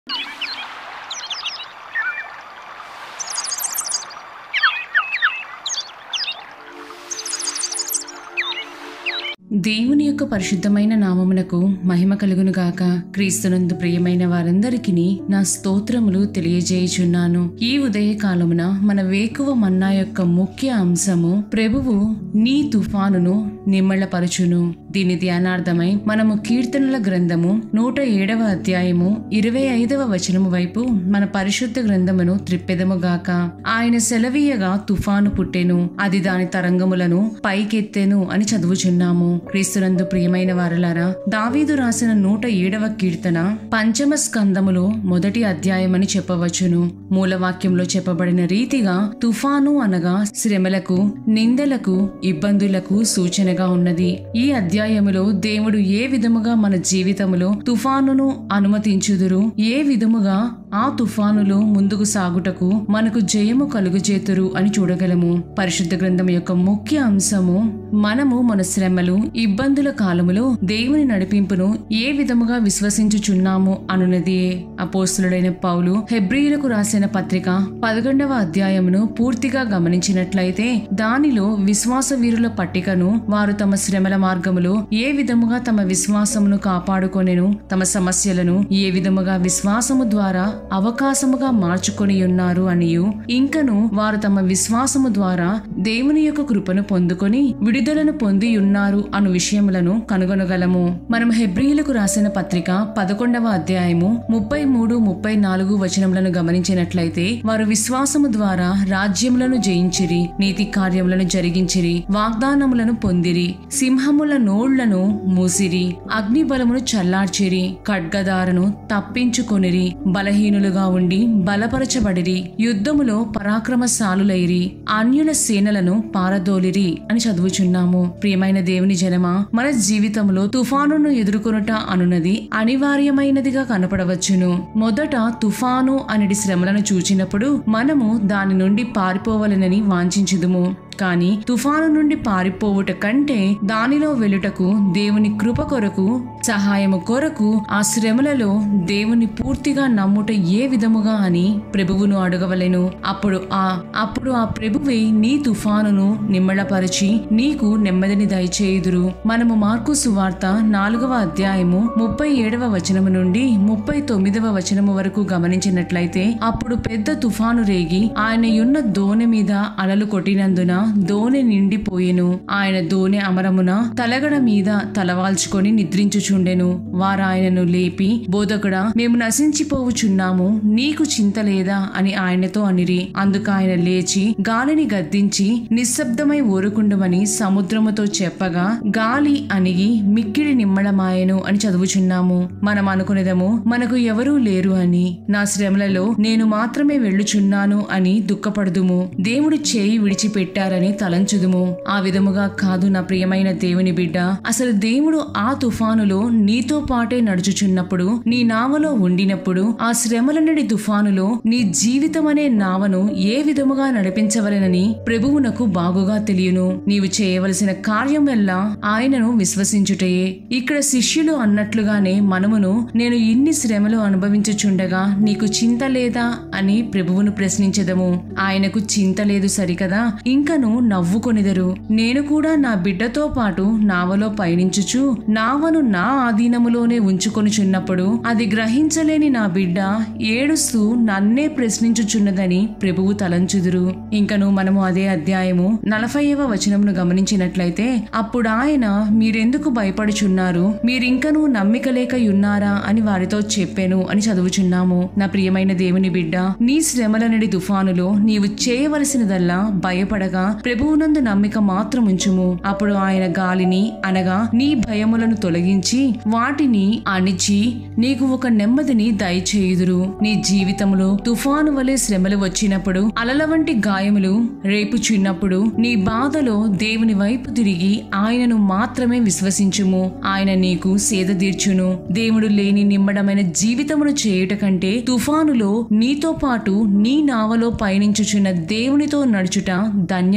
దేవుని యొక్క పరిశుద్ధమైన నామమునకు మహిమ కలుగును గాక క్రీస్తునందు ప్రియమైన వారందరికీ నా స్తోత్రములు తెలియజేయుచున్నాను ఈ ఉదయ కాలమున మన వేకువ మన్నా యొక్క ముఖ్య అంశము ప్రభువు నీ తుఫానును నిమ్మళపరచును దీని ధ్యానార్థమై మనము కీర్తనల గ్రంథము నూట ఏడవ అధ్యాయము ఇరవై ఐదవ వచనము వైపు మన పరిశుద్ధ గ్రంథమును త్రిప్పెదము గాక ఆయన సెలవీయగా తుఫాను పుట్టెను అది దాని తరంగములను పైకెత్తెను అని చదువుచున్నాము క్రీస్తునందు ప్రియమైన వారలారా దావీదు రాసిన నూట ఏడవ కీర్తన పంచమ స్కందములో మొదటి అధ్యాయమని చెప్పవచ్చును మూలవాక్యంలో చెప్పబడిన రీతిగా తుఫాను అనగా శ్రమలకు నిందలకు ఇబ్బందులకు సూచనగా ఉన్నది ఈ అధ్యాయములో దేవుడు ఏ విధముగా మన జీవితములో తుఫానును అనుమతించుదురు ఏ విధముగా ఆ తుఫానులో ముందుకు సాగుటకు మనకు జయము కలుగుజేతురు అని చూడగలము పరిశుద్ధ గ్రంథం యొక్క ముఖ్య అంశము మనము మన శ్రమలు ఇబ్బందుల కాలములో దేవుని నడిపింపును ఏ విధముగా విశ్వసించుచున్నాము అనున్నది అపోస్తులుడైన పౌలు హెబ్రియులకు రాసిన పత్రిక పదకొండవ అధ్యాయమును పూర్తిగా గమనించినట్లయితే దానిలో విశ్వాస వీరుల పట్టికను వారు తమ శ్రమల మార్గములో ఏ విధముగా తమ విశ్వాసమును కాపాడుకొనెను తమ సమస్యలను ఏ విధముగా విశ్వాసము ద్వారా అవకాశముగా మార్చుకొని ఉన్నారు అనియు ఇంకను వారు తమ విశ్వాసము ద్వారా దేవుని యొక్క కృపను పొందుకొని విడుదలను పొంది ఉన్నారు అను విషయములను కనుగొనగలము మనం హెబ్రియులకు రాసిన పత్రిక పదకొండవ అధ్యాయము ముప్పై మూడు ముప్పై నాలుగు వచనములను గమనించినట్లయితే వారు విశ్వాసము ద్వారా రాజ్యములను జయించిరి నీతి కార్యములను జరిగించిరి వాగ్దానములను పొందిరి సింహముల నోళ్లను మూసిరి అగ్ని బలమును చల్లార్చిరి ఖడ్గదారను తప్పించుకొనిరి బలహీనులుగా ఉండి బలపరచబడిరి యుద్ధములో పరాక్రమశాలులైరి అన్యుల సేనలను పారదోలిరి అని చదువుచున్నాము ప్రియమైన దేవుని జనమా మన జీవితంలో తుఫానును ఎదుర్కొనుట అనున్నది అనివార్యమైనదిగా కనపడవచ్చును మొదట తుఫాను అనేది శ్రమలను చూచినప్పుడు మనము దాని నుండి పారిపోవాలనని వాంఛించుదుము కాని తుఫాను నుండి పారిపోవుట కంటే దానిలో వెలుటకు దేవుని కృప కొరకు సహాయము కొరకు ఆ శ్రమలలో దేవుని పూర్తిగా నమ్ముట ఏ విధముగా అని ప్రభువును అడగవలెను అప్పుడు ఆ అప్పుడు ఆ ప్రభువే నీ తుఫానును నిమ్మళపరిచి నీకు నెమ్మదిని దయచేయుదురు మనము మార్కు సువార్త నాలుగవ అధ్యాయము ముప్పై ఏడవ వచనము నుండి ముప్పై తొమ్మిదవ వచనము వరకు గమనించినట్లయితే అప్పుడు పెద్ద తుఫాను రేగి ఆయన యున్న దోణి మీద అలలు కొట్టినందున దోణి నిండిపోయెను ఆయన దోణి అమరమున తలగడ మీద తలవాల్చుకొని నిద్రించుచుండెను వారాయనను లేపి బోధకుడా మేము నశించిపోవుచున్నాము నీకు చింత లేదా అని ఆయనతో అనిరి అందుకు ఆయన లేచి గాలిని గద్దించి నిశ్శబ్దమై ఊరుకుండమని సముద్రముతో చెప్పగా గాలి అణిగి మిక్కిడి నిమ్మడమాయెను అని చదువుచున్నాము మనం అనుకునేదము మనకు ఎవరూ లేరు అని నా శ్రమలలో నేను మాత్రమే వెళ్ళుచున్నాను అని దుఃఖపడుదుము దేవుడు చేయి విడిచిపెట్టారని తలంచుదుము ఆ విధముగా కాదు నా ప్రియమైన దేవుని బిడ్డ అసలు దేవుడు ఆ తుఫానులో నీతో పాటే నడుచుచున్నప్పుడు నీ నావలో ఉండినప్పుడు ఆ శ్రమలనడి తుఫానులో నీ జీవితం అనే నావను ఏ విధముగా నడిపించవలెనని ప్రభువునకు బాగుగా తెలియను నీవు చేయవలసిన కార్యం వల్ల ఆయనను విశ్వసించుటయే ఇక్కడ శిష్యులు అన్నట్లుగానే మనమును నేను ఇన్ని శ్రమలు అనుభవించుచుండగా నీకు చింత లేదా అని ప్రభువును ప్రశ్నించదము ఆయనకు చింత లేదు సరికదా ఇంకను నవ్వుకొనిదరు నేను కూడా నా బిడ్డతో పాటు నావలో పయనించుచు నావను నా ఆధీనములోనే ఉంచుకొనిచున్నప్పుడు అది గ్రహించలేని నా బిడ్డ ఏడుస్తూ నన్నే ప్రశ్నించుచున్నదని ప్రభువు తలంచుదురు ఇంకను మనము అదే అధ్యాయము నలభైవ వచనమును గమనించినట్లయితే అప్పుడు ఆయన మీరెందుకు భయపడుచున్నారు మీరింకనూ నమ్మిక లేక ఉన్నారా అని వారితో చెప్పాను అని చదువుచున్నాము నా ప్రియమైన దేవుని బిడ్డ నీ శ్రమలనడి తుఫానులో నీవు చేయవలసినదల్లా భయపడగా ప్రభువునందు నమ్మిక మాత్రం ఉంచుము అప్పుడు ఆయన గాలిని అనగా నీ భయములను తొలగించి వాటిని అణిచి నీకు ఒక నెమ్మదిని దయచేయుదురు నీ జీవితంలో తుఫాను వలె శ్రమలు వచ్చినప్పుడు అలల వంటి గాయములు రేపుచున్నప్పుడు నీ బాధలో దేవుని వైపు తిరిగి ఆయనను మాత్రమే విశ్వసించుము ఆయన నీకు సేద తీర్చును దేవుడు లేని నిమ్మడమైన జీవితమును చేయుట కంటే తుఫానులో నీతో పాటు నీ నావలో పయనించుచున్న దేవునితో నడుచుట ధన్యత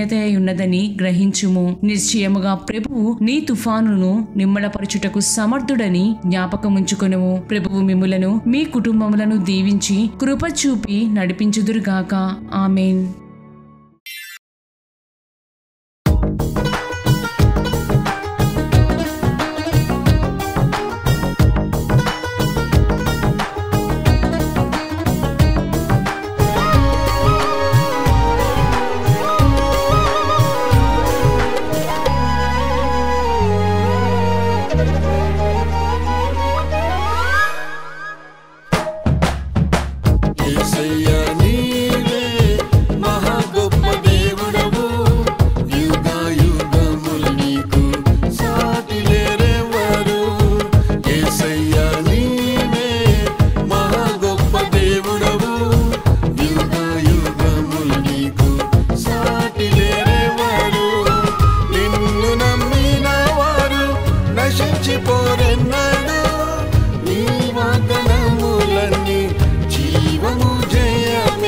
ధన్యత అయి ఉన్నదని గ్రహించుము నిశ్చయముగా ప్రభువు నీ తుఫానును నిమ్మలపరచుటకు సమర్థుడని జ్ఞాపకముంచుకొనుము ప్రభువు మిమ్ములను మీ కుటుంబములను దీవించి కృప చూపి నడిపించుదురుగాక ఆమెన్ యేసయ్య నీవే మహా గొప్ప దేవుడవు యుగాయుగములు నీకు సాటి లేరెవరు యేసయ్య నీవే మహా గొప్ప దేవుడవు యుగాయుగములు నీకు సాటి లేరెవరు నిన్ను నమ్మిన వారు నశించిపోరెన్నడు నీ వాగ్దానములన్నీ జీవము జయము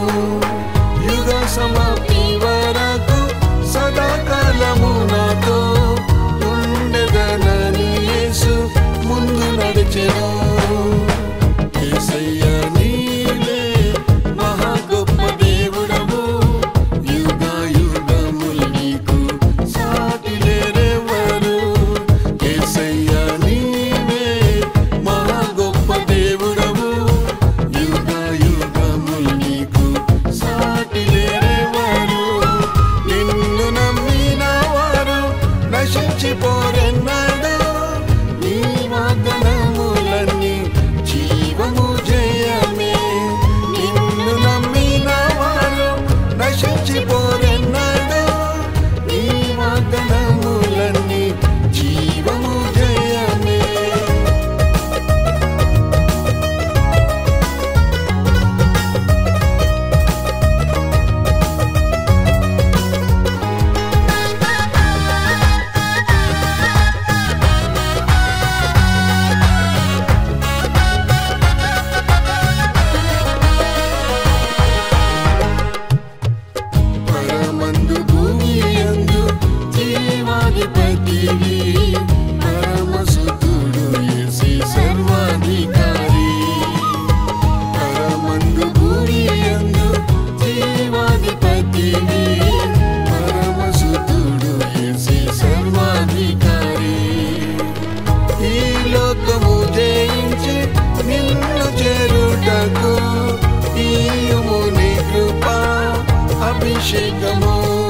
యుగ సమాప్తి వరకు సదాకాలము నాతో ఉండెదనని యేసు ముందు నడిచెను యేసయ్య నీవే మహా గొప్ప దేవుడవు యుగ యుగములు నీకు సాటి లేరెవరు యేసయ్య నీవే మహా గొప్ప దేవుడవు యుగ యుగములు నీకు సాటి లేరెవరు నిన్ను నమ్మిన వారు నశించిపోరెన్నాడు నీ వాగ్దానములన్నీ జీవము జయమే నిన్ను నమ్మిన వారు నశించిపోరెన్నాడు నీ వాగ్దానములన్నీ జీవము జయమే పరమందు భూమి యందు జీవాధిపతివి పరమసుతుడు యేసి సర్వాధికారి పరమందు భూమి యందు జీవాధిపతివి పరమసుతుడు యేసి సర్వాధికారి ఈ లోకము జయించి నిన్ను చేరుటకు ఈయుము నీ కృప అభిషేకము